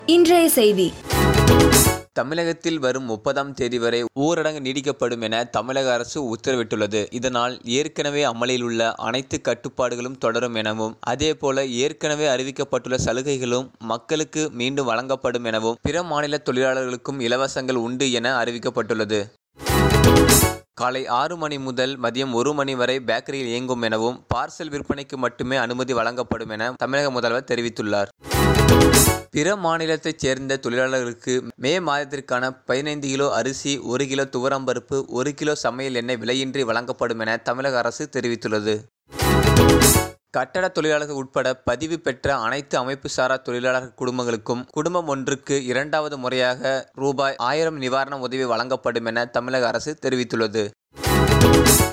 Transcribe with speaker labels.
Speaker 1: இன்றைய செய்தி
Speaker 2: தமிழகத்தில் வரும் முப்பதாம் தேதி வரை ஊரடங்கு நீடிக்கப்படும் என தமிழக அரசு உத்தரவிட்டுள்ளது இதனால் ஏற்கனவே அமலில் உள்ள அனைத்து கட்டுப்பாடுகளும் தொடரும் எனவும் அதேபோல ஏற்கனவே அறிவிக்கப்பட்டுள்ள சலுகைகளும் மக்களுக்கு மீண்டும் வழங்கப்படும் எனவும் பிற மாநில தொழிலாளர்களுக்கும் இலவசங்கள் உண்டு என அறிவிக்கப்பட்டுள்ளது காலை ஆறு மணி முதல் மதியம் ஒரு மணி வரை பேக்கரியில் இயங்கும் எனவும் பார்சல் விற்பனைக்கு மட்டுமே அனுமதி வழங்கப்படும் என தமிழக முதல்வர் தெரிவித்துள்ளார் பிற மாநிலத்தைச் சேர்ந்த தொழிலாளர்களுக்கு மே மாதத்திற்கான பதினைந்து கிலோ அரிசி ஒரு கிலோ துவரம்பருப்பு ஒரு கிலோ சமையல் எண்ணெய் விலையின்றி வழங்கப்படும் என தமிழக அரசு தெரிவித்துள்ளது கட்டட தொழிலாளர்கள் உட்பட பதிவு பெற்ற அனைத்து அமைப்பு சாரா தொழிலாளர் குடும்பங்களுக்கும் குடும்பம் ஒன்றுக்கு இரண்டாவது முறையாக ரூபாய் ஆயிரம் நிவாரண உதவி வழங்கப்படும் என தமிழக அரசு தெரிவித்துள்ளது